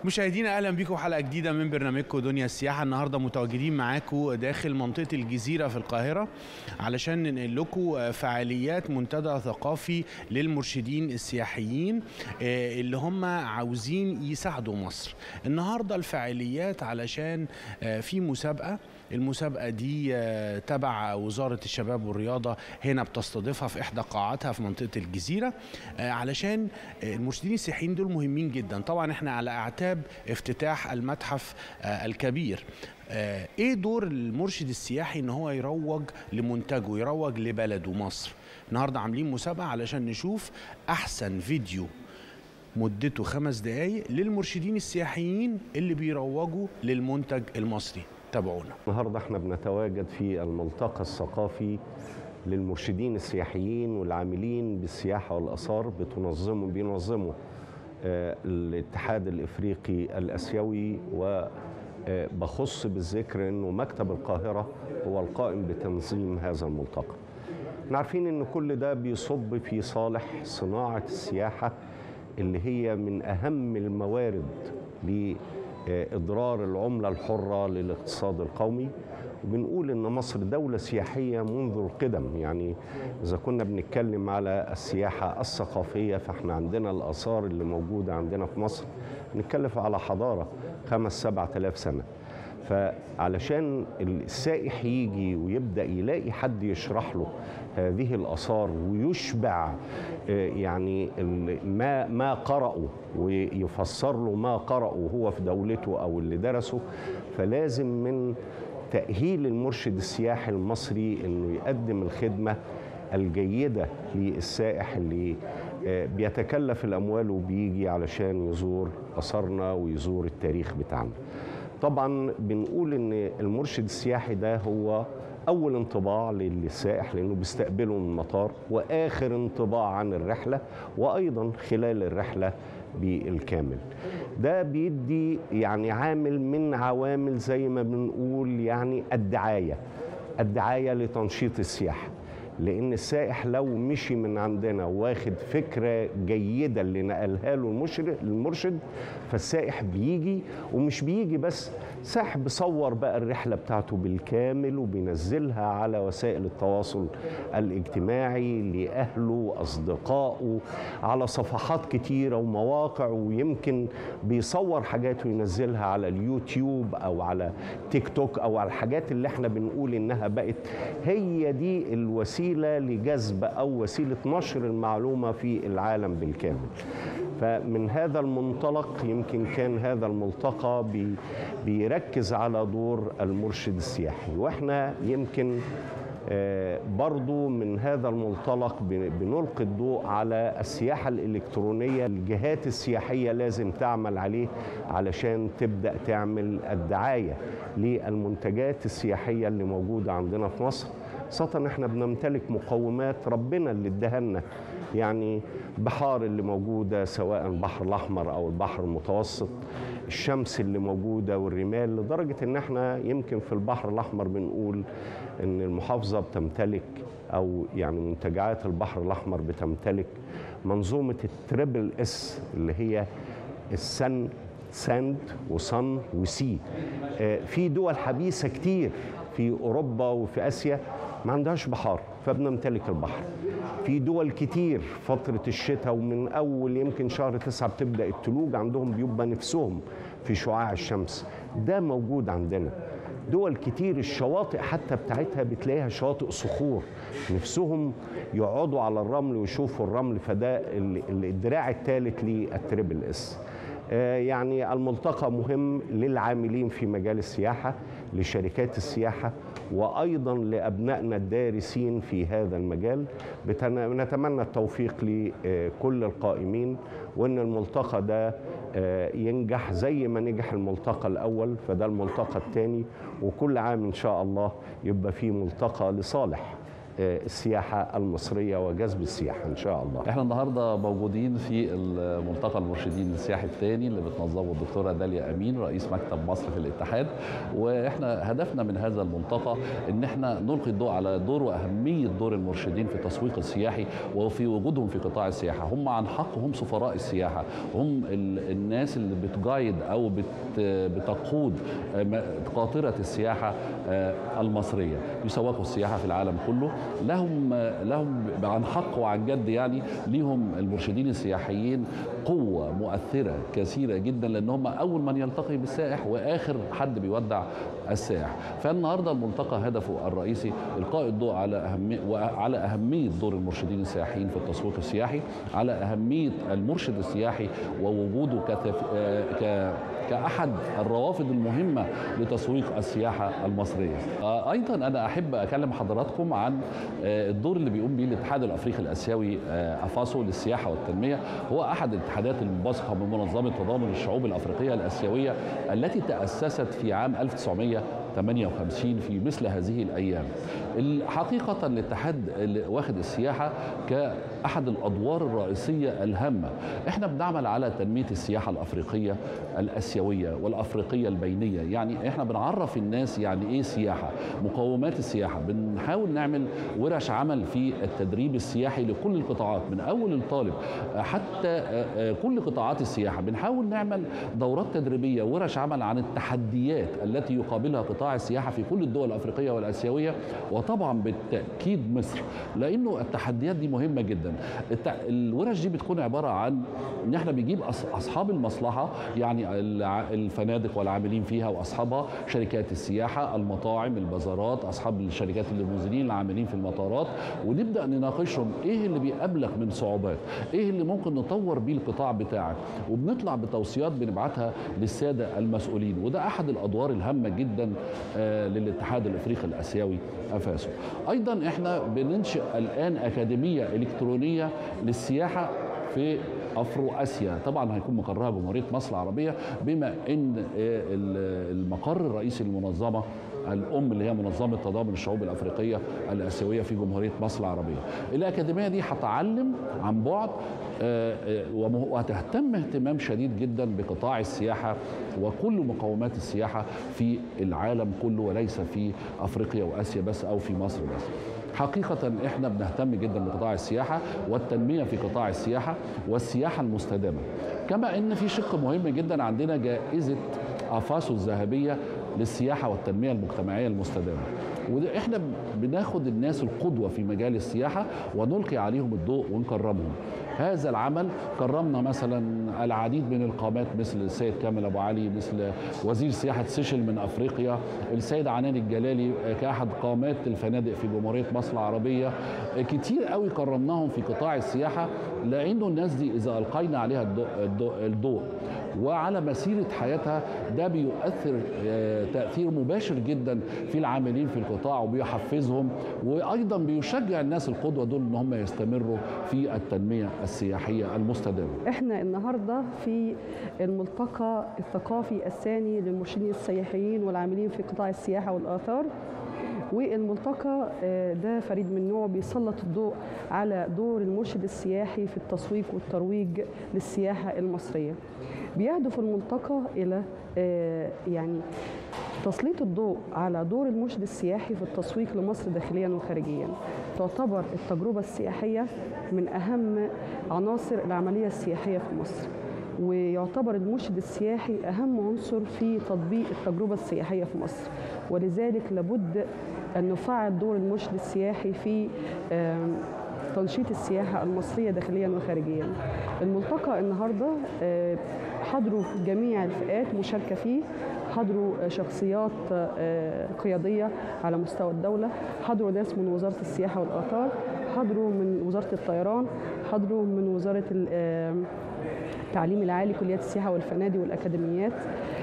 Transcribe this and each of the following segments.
مشاهدينا اهلا بيكم حلقه جديده من برنامجكم دنيا السياحه النهارده متواجدين معاكم داخل منطقه الجزيره في القاهره علشان ننقل لكم فعاليات منتدى ثقافي للمرشدين السياحيين آه، اللي هم عاوزين يساعدوا مصر النهارده الفعاليات علشان آه، في مسابقه المسابقة دي آه، تبع وزارة الشباب والرياضة هنا بتستضيفها في إحدى قاعاتها في منطقة الجزيرة آه، علشان آه، المرشدين السياحيين دول مهمين جدا طبعا احنا على أعتاب افتتاح المتحف آه، الكبير آه، ايه دور المرشد السياحي ان هو يروج لمنتجه يروج لبلده مصر النهارده عاملين مسابقة علشان نشوف أحسن فيديو مدته خمس دقايق للمرشدين السياحيين اللي بيروجوا للمنتج المصري تابعونا النهارده احنا بنتواجد في الملتقى الثقافي للمرشدين السياحيين والعاملين بالسياحه والاثار بتنظمه بينظمه آه، الاتحاد الافريقي الاسيوي وبخص بالذكر انه مكتب القاهره هو القائم بتنظيم هذا الملتقى. احنا عارفين ان كل ده بيصب في صالح صناعه السياحه اللي هي من اهم الموارد لإضرار العملة الحرة للاقتصاد القومي وبنقول إن مصر دولة سياحية منذ القدم يعني إذا كنا بنتكلم على السياحة الثقافية فإحنا عندنا الآثار اللي موجودة عندنا في مصر نتكلم على حضارة خمس سبعة آلاف سنة فعلشان السائح يجي ويبدا يلاقي حد يشرح له هذه الاثار ويشبع آه، يعني ال- ما ما قرأه ويفسر له ما قرأه هو في دولته او اللي درسه فلازم من تأهيل المرشد السياحي المصري انه يقدم الخدمه الجيده للسائح اللي آه، بيتكلف الاموال وبيجي علشان يزور اثارنا ويزور التاريخ بتاعنا. طبعا بنقول ان المرشد السياحي ده هو اول انطباع للسائح لانه بيستقبله من المطار واخر انطباع عن الرحله وايضا خلال الرحله بالكامل ده بيدي يعني عامل من عوامل زي ما بنقول يعني الدعايه الدعايه لتنشيط السياحه لان السائح لو مشي من عندنا واخد فكره جيده اللي نقلها له المرشد المرشد فالسائح بيجي ومش بيجي بس سائح بيصور بقى الرحله بتاعته بالكامل وبينزلها على وسائل التواصل الاجتماعي لاهله واصدقائه على صفحات كتيره ومواقع ويمكن بيصور حاجات وينزلها على اليوتيوب او على تيك توك او على الحاجات اللي احنا بنقول انها بقت هي دي الوسيله لجذب او وسيله نشر المعلومه في العالم بالكامل. فمن هذا المنطلق يمكن كان هذا الملتقى بي بيركز على دور المرشد السياحي واحنا يمكن آه، برضو من هذا المنطلق بن- بنلقي الضوء على السياحة الإلكترونية الجهات السياحية لازم تعمل عليه علشان تبدأ تعمل الدعاية للمنتجات السياحية اللي موجودة عندنا في مصر خاصة احنا بنمتلك مقومات ربنا اللي اداها لنا يعني بحار اللي موجودة سواء البحر الأحمر أو البحر المتوسط الشمس اللي موجودة والرمال لدرجة ان احنا يمكن في البحر الأحمر بنقول ان المحافظة بتمتلك أو يعني منتجعات البحر الأحمر بتمتلك منظومة التريبل اس اللي هي السن ساند وصن وسي آه، في دول حبيسة كتير في أوروبا وفي آسيا ما عندهاش بحار فبنمتلك البحر في دول كتير فترة الشتاء ومن أول يمكن شهر تسعة بتبدأ التلوج عندهم بيبقى نفسهم في شعاع الشمس ده موجود عندنا دول كتير الشواطئ حتى بتاعتها بتلاقيها شواطئ صخور نفسهم يقعدوا على الرمل ويشوفوا الرمل فده ال- ال- الدراع الثالث للتريبل اس آه، يعني الملتقى مهم للعاملين في مجال السياحة لشركات السياحة وأيضا لأبنائنا الدارسين في هذا المجال بتن- نتمنى التوفيق لكل القائمين وأن الملتقى ده آه، ينجح زي ما نجح الملتقى الأول فده الملتقى الثاني وكل عام إن شاء الله يبقى فيه ملتقى لصالح السياحه المصريه وجذب السياحه ان شاء الله. احنا النهارده موجودين في الملتقى المرشدين السياحي الثاني اللي بتنظمه الدكتوره داليا امين رئيس مكتب مصر في الاتحاد واحنا هدفنا من هذا الملتقى ان احنا نلقي الضوء على دور واهميه دور المرشدين في التسويق السياحي وفي وجودهم في قطاع السياحه هم عن حق هم سفراء السياحه هم الناس اللي بتجايد او بتقود قاطره السياحه المصريه يسوقوا السياحه في العالم كله لهم لهم عن حق وعن جد يعني ليهم المرشدين السياحيين قوه مؤثره كثيره جدا لان هم اول من يلتقي بالسائح واخر حد بيودع السائح فالنهارده الملتقى هدفه الرئيسي القاء الضوء على اهميه وعلى اهميه دور المرشدين السياحيين في التسويق السياحي على اهميه المرشد السياحي ووجوده كتف... ك كأحد الروافد المهمة لتسويق السياحة المصرية أيضا أنا أحب أكلم حضراتكم عن الدور اللي بيقوم به الاتحاد الأفريقي الآسيوي أفاسو للسياحة والتنمية هو أحد الاتحادات المنبثقة من منظمة تضامن الشعوب الأفريقية الآسيوية التي تأسست في عام 1900 58 في مثل هذه الايام. حقيقه الاتحاد واخد السياحه كاحد الادوار الرئيسيه الهامه. احنا بنعمل على تنميه السياحه الافريقيه الاسيويه والافريقيه البينيه، يعني احنا بنعرف الناس يعني ايه سياحه، مقومات السياحه، بنحاول نعمل ورش عمل في التدريب السياحي لكل القطاعات من اول الطالب حتى كل قطاعات السياحه، بنحاول نعمل دورات تدريبيه ورش عمل عن التحديات التي يقابلها قطاع قطاع السياحه في كل الدول الافريقيه والاسيويه وطبعا بالتاكيد مصر لانه التحديات دي مهمه جدا الورش دي بتكون عباره عن ان احنا بنجيب اصحاب المصلحه يعني الفنادق والعاملين فيها واصحابها شركات السياحه المطاعم البازارات اصحاب الشركات الليموزينين العاملين في المطارات ونبدا نناقشهم ايه اللي بيقابلك من صعوبات ايه اللي ممكن نطور بيه القطاع بتاعك وبنطلع بتوصيات بنبعتها للساده المسؤولين وده احد الادوار الهامه جدا للاتحاد الافريقي الاسيوي افاسو ايضا احنا بننشئ الان اكاديميه الكترونيه للسياحه في افرو اسيا طبعا هيكون مقرها جمهوريه مصر العربيه بما ان المقر الرئيسي للمنظمه الام اللي هي منظمه تضامن الشعوب الافريقيه الاسيويه في جمهوريه مصر العربيه. الاكاديميه دي هتعلم عن بعد وهتهتم اهتمام شديد جدا بقطاع السياحه وكل مقومات السياحه في العالم كله وليس في افريقيا واسيا بس او في مصر بس. حقيقة احنا بنهتم جدا بقطاع السياحة والتنمية في قطاع السياحة والسياحة المستدامة. كما ان في شق مهم جدا عندنا جائزة افاسو الذهبية للسياحة والتنمية المجتمعية المستدامة. واحنا بناخد الناس القدوة في مجال السياحة ونلقي عليهم الضوء ونكرمهم. هذا العمل كرمنا مثلا العديد من القامات مثل السيد كامل ابو علي مثل وزير سياحه سيشل من افريقيا السيد عنان الجلالي كاحد قامات الفنادق في جمهوريه مصر العربيه كتير قوي كرمناهم في قطاع السياحه لانه الناس دي اذا القينا عليها الضوء, الضوء, الضوء وعلى مسيره حياتها ده بيؤثر تاثير مباشر جدا في العاملين في القطاع وبيحفزهم وايضا بيشجع الناس القدوه دول ان هم يستمروا في التنميه السياحيه المستدامه. احنا النهارده في الملتقى الثقافي الثاني للمرشدين السياحيين والعاملين في قطاع السياحه والاثار. والملتقى ده فريد من نوعه بيسلط الضوء على دور المرشد السياحي في التسويق والترويج للسياحه المصريه. بيهدف الملتقى الى يعني تسليط الضوء على دور المرشد السياحي في التسويق لمصر داخليا وخارجيا تعتبر التجربة السياحية من أهم عناصر العملية السياحية في مصر ويعتبر المرشد السياحي أهم عنصر في تطبيق التجربة السياحية في مصر ولذلك لابد أن نفعل دور المرشد السياحي في تنشيط السياحة المصرية داخليا وخارجيا الملتقى النهاردة حضروا جميع الفئات مشاركة فيه حضروا شخصيات قيادية على مستوى الدولة حضروا ناس من وزارة السياحة والآثار حضروا من وزارة الطيران حضروا من وزارة التعليم العالي كليات السياحة والفنادق والأكاديميات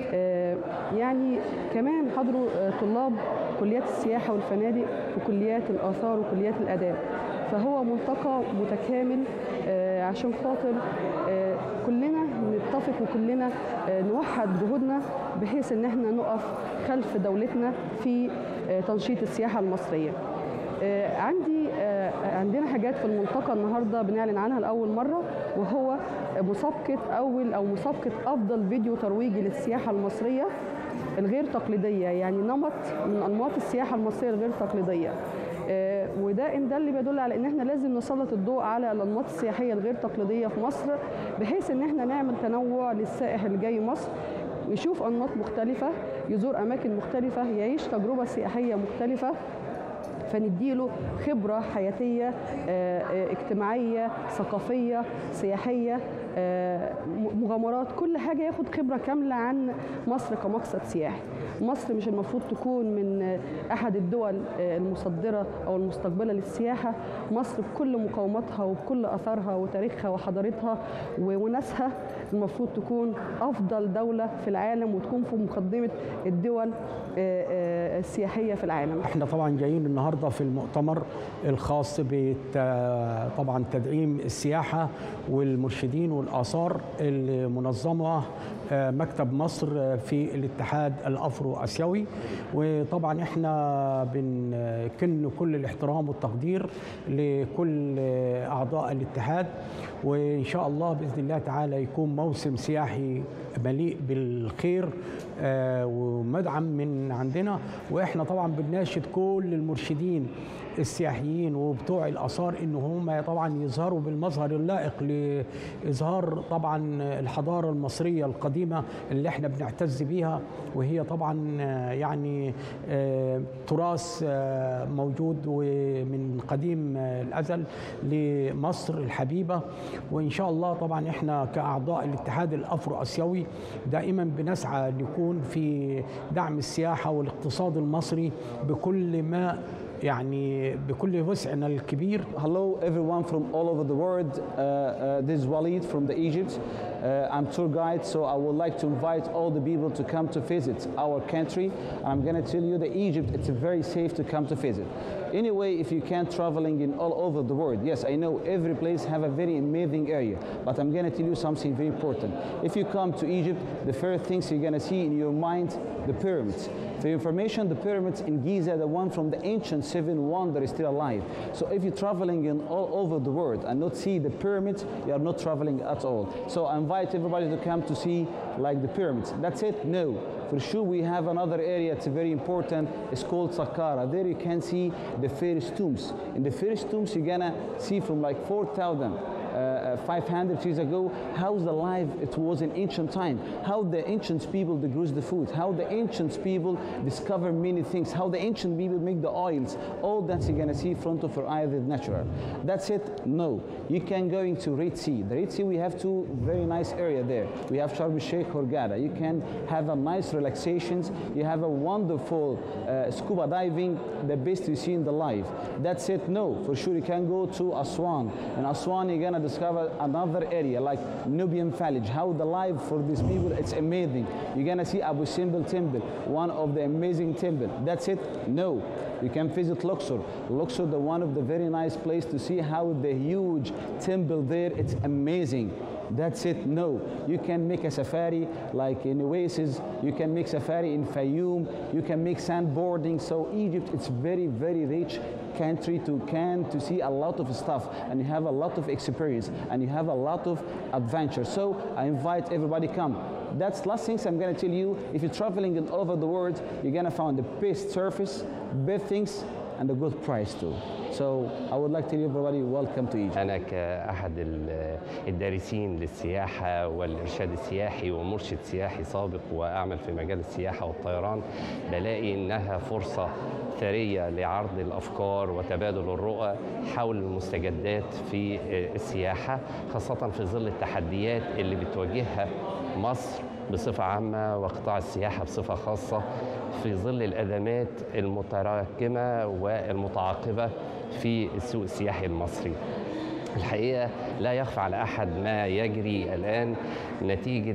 يعني كمان حضروا طلاب كليات السياحة والفنادق وكليات الآثار وكليات الآداب فهو ملتقى متكامل عشان خاطر كلنا نتفق وكلنا نوحد جهودنا بحيث ان احنا نقف خلف دولتنا في تنشيط السياحه المصريه. آه، عندي آه، عندنا حاجات في المنطقة النهاردة بنعلن عنها لأول مرة وهو مسابقة أول أو مسابقة أفضل فيديو ترويجي للسياحة المصرية الغير تقليدية يعني نمط من أنماط السياحة المصرية الغير تقليدية آه، وده ان ده اللي بيدل على ان احنا لازم نسلط الضوء على الانماط السياحيه الغير تقليديه في مصر بحيث ان احنا نعمل تنوع للسائح اللي جاي مصر يشوف انماط مختلفه يزور اماكن مختلفه يعيش تجربه سياحيه مختلفه فنديله خبرة حياتية آه، آه، اجتماعية ثقافية سياحية آه، م- مغامرات كل حاجة ياخد خبرة كاملة عن مصر كمقصد سياحي مصر مش المفروض تكون من آه، أحد الدول آه، المصدرة أو المستقبلة للسياحة مصر بكل مقاوماتها وبكل أثارها وتاريخها وحضارتها و- وناسها المفروض تكون أفضل دولة في العالم وتكون في مقدمة الدول آه، آه، السياحية في العالم احنا طبعا جايين النهارده في المؤتمر الخاص بت- طبعا تدعيم السياحه والمرشدين والاثار المنظمه آه، مكتب مصر في الاتحاد الافرو اسيوي وطبعا احنا بنكن كل الاحترام والتقدير لكل اعضاء الاتحاد وان شاء الله باذن الله تعالى يكون موسم سياحي مليء بالخير آه، ومدعم من عندنا واحنا طبعا بنناشد كل المرشدين السياحيين وبتوع الاثار ان هم طبعا يظهروا بالمظهر اللائق لاظهار طبعا الحضاره المصريه القديمه اللي احنا بنعتز بيها وهي طبعا آه، يعني آه، تراث آه، موجود ومن قديم آه، الازل لمصر الحبيبه وان شاء الله طبعا احنا كاعضاء الاتحاد الافرو اسيوي دائما بنسعى نكون في دعم السياحه والاقتصاد المصري بكل ما يعني بكل وسعنا الكبير Hello, everyone from all over the world. Uh, uh, this is Walid from the Egypt. Uh, I'm tour guide, so I would like to invite all the people to come to visit our country. I'm going to tell you that Egypt, it's very safe to come to visit. Anyway, if you can traveling in all over the world, yes, I know every place have a very amazing area, but I'm going to tell you something very important. If you come to Egypt, the first things you're going to see in your mind, the pyramids. For your information, the pyramids in Giza, the one from the ancient seven wonder is still alive. So if you're traveling in all over the world and not see the pyramids, you are not traveling at all. So I invite everybody to come to see like the pyramids. That's it? No. For sure, we have another area. It's very important. It's called Saqqara. There you can see the first tombs. In the first tombs, you're gonna see from like 4,000 uh, 500 years ago, how the life it was in ancient time, how the ancient people they grew the food, how the ancient people discover many things, how the ancient people make the oils. All that you're gonna see in front of your eyes is natural. That's it? No. You can go into Red Sea. The Red Sea we have two very nice area there. We have Sharm el Sheikh Hurghada. You can have a nice relaxations. You have a wonderful uh, scuba diving, the best you see in the life. That's it? No. For sure you can go to Aswan. In Aswan you're gonna discover another area like Nubian Village. How the life for these people, it's amazing. You're gonna see Abu Simbel Temple, one of the amazing temple. That's it? No. You can visit Luxor. Luxor, the one of the very nice place to see how the huge temple there, it's amazing. That's it. No, you can make a safari like in Oasis. You can make safari in Fayoum. You can make sandboarding. So Egypt, it's very, very rich country to can to see a lot of stuff, and you have a lot of experience, and you have a lot of adventure. So I invite everybody come. That's last things I'm gonna tell you. If you're traveling in all over the world, you're gonna find the best service, best things, and a good price too. So I would like to tell everybody welcome to Egypt. أنا كأحد ال- الدارسين للسياحة والإرشاد السياحي ومرشد سياحي سابق وأعمل في مجال السياحة والطيران بلاقي إنها فرصة ثرية لعرض الأفكار وتبادل الرؤى حول المستجدات في السياحة خاصة في ظل التحديات اللي بتواجهها مصر بصفة عامة وقطاع السياحة بصفة خاصة في ظل الأزمات المتراكمة والمتعاقبة في السوق السياحي المصري الحقيقة لا يخفى على أحد ما يجري الآن نتيجة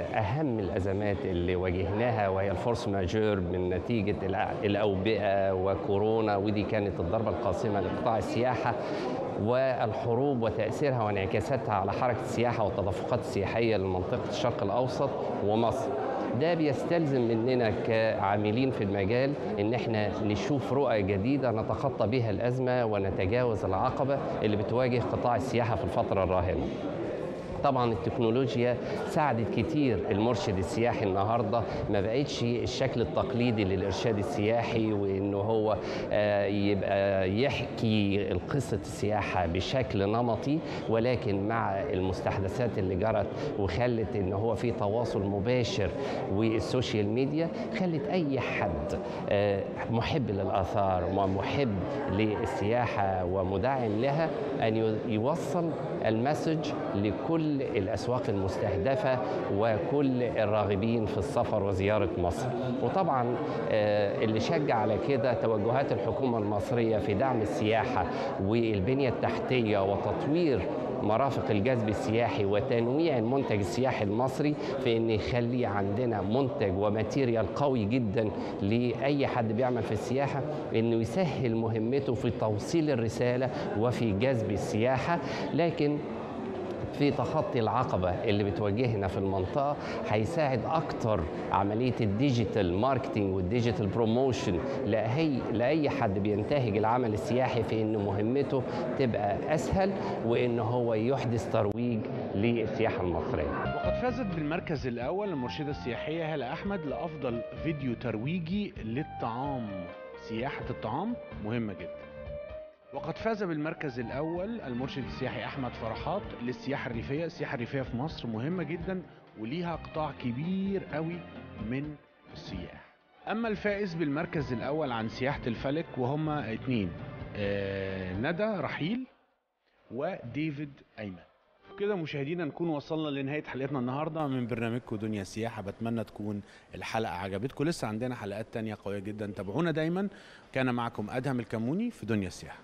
أهم الأزمات اللي واجهناها وهي الفورس ماجور من نتيجة الأ- الأوبئة وكورونا ودي كانت الضربة القاسمة لقطاع السياحة والحروب وتأثيرها وانعكاساتها على حركة السياحة والتدفقات السياحية لمنطقة الشرق الأوسط ومصر ده بيستلزم مننا كعاملين في المجال ان احنا نشوف رؤى جديده نتخطى بها الازمه ونتجاوز العقبه اللي بتواجه قطاع السياحه في الفتره الراهنه طبعا التكنولوجيا ساعدت كتير المرشد السياحي النهارده ما بقتش الشكل التقليدي للارشاد السياحي وانه هو آه، يبقى يحكي قصه السياحه بشكل نمطي ولكن مع المستحدثات اللي جرت وخلت ان هو في تواصل مباشر والسوشيال ميديا خلت اي حد آه، محب للاثار ومحب للسياحه ومدعم لها ان يوصل المسج لكل الاسواق المستهدفه وكل الراغبين في السفر وزياره مصر وطبعا آه، اللي شجع على كده توجهات الحكومه المصريه في دعم السياحه والبنيه التحتيه وتطوير مرافق الجذب السياحي وتنويع المنتج السياحي المصري في ان يخلي عندنا منتج وماتيريال قوي جدا لاي حد بيعمل في السياحه انه يسهل مهمته في توصيل الرساله وفي جذب السياحه لكن في تخطي العقبة اللي بتواجهنا في المنطقة هيساعد أكتر عملية الديجيتال ماركتينج والديجيتال بروموشن لأي, لأي حد بينتهج العمل السياحي في إن مهمته تبقى أسهل وإن هو يحدث ترويج للسياحة المصرية وقد فازت بالمركز الأول المرشدة السياحية هالة أحمد لأفضل فيديو ترويجي للطعام سياحة الطعام مهمة جدا وقد فاز بالمركز الأول المرشد السياحي أحمد فرحات للسياحة الريفية السياحة الريفية في مصر مهمة جدا وليها قطاع كبير قوي من السياح أما الفائز بالمركز الأول عن سياحة الفلك وهما اتنين آه ندى رحيل وديفيد أيمن كده مشاهدينا نكون وصلنا لنهايه حلقتنا النهارده من برنامجكم دنيا سياحه بتمنى تكون الحلقه عجبتكم لسه عندنا حلقات تانية قويه جدا تابعونا دايما كان معكم ادهم الكموني في دنيا السياحه